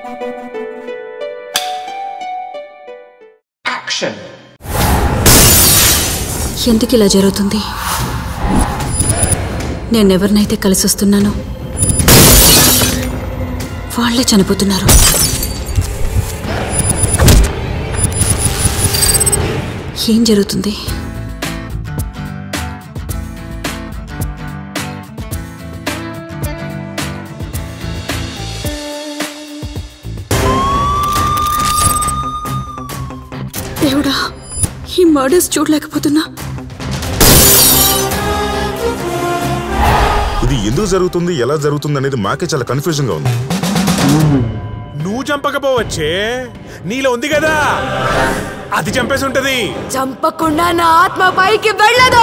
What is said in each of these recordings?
ఎందుకు ఇలా జరుగుతుంది నేనెవరినైతే కలిసి వస్తున్నానో వాళ్ళే చనిపోతున్నారు ఏం జరుగుతుంది దేవుడా ఈ మర్డర్స్ చూడలేకపోతున్నా ఇది ఎందుకు జరుగుతుంది ఎలా జరుగుతుంది అనేది మాకే చాలా కన్ఫ్యూజన్ గా ఉంది నువ్వు చంపకపోవచ్చే నీలో ఉంది కదా అది చంపేసి ఉంటది చంపకుండా నా ఆత్మ పైకి వెళ్ళదు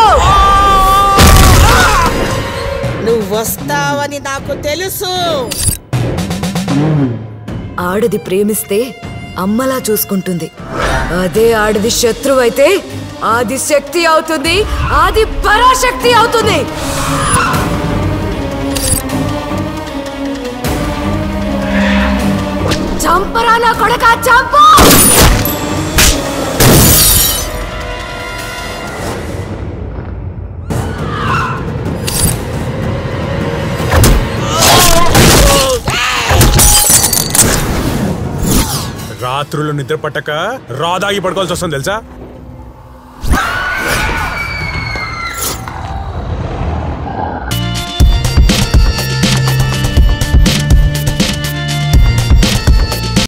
నువ్వు వస్తావని నాకు తెలుసు ఆడది ప్రేమిస్తే అమ్మలా చూసుకుంటుంది అదే ఆడది శత్రువు అయితే ఆది శక్తి అవుతుంది ఆది పరాశక్తి అవుతుంది చంపరా నా కొడక చంపు రాత్రులు నిద్ర పట్టక రాదాగి పడుకోవాల్సి వస్తుంది తెలుసా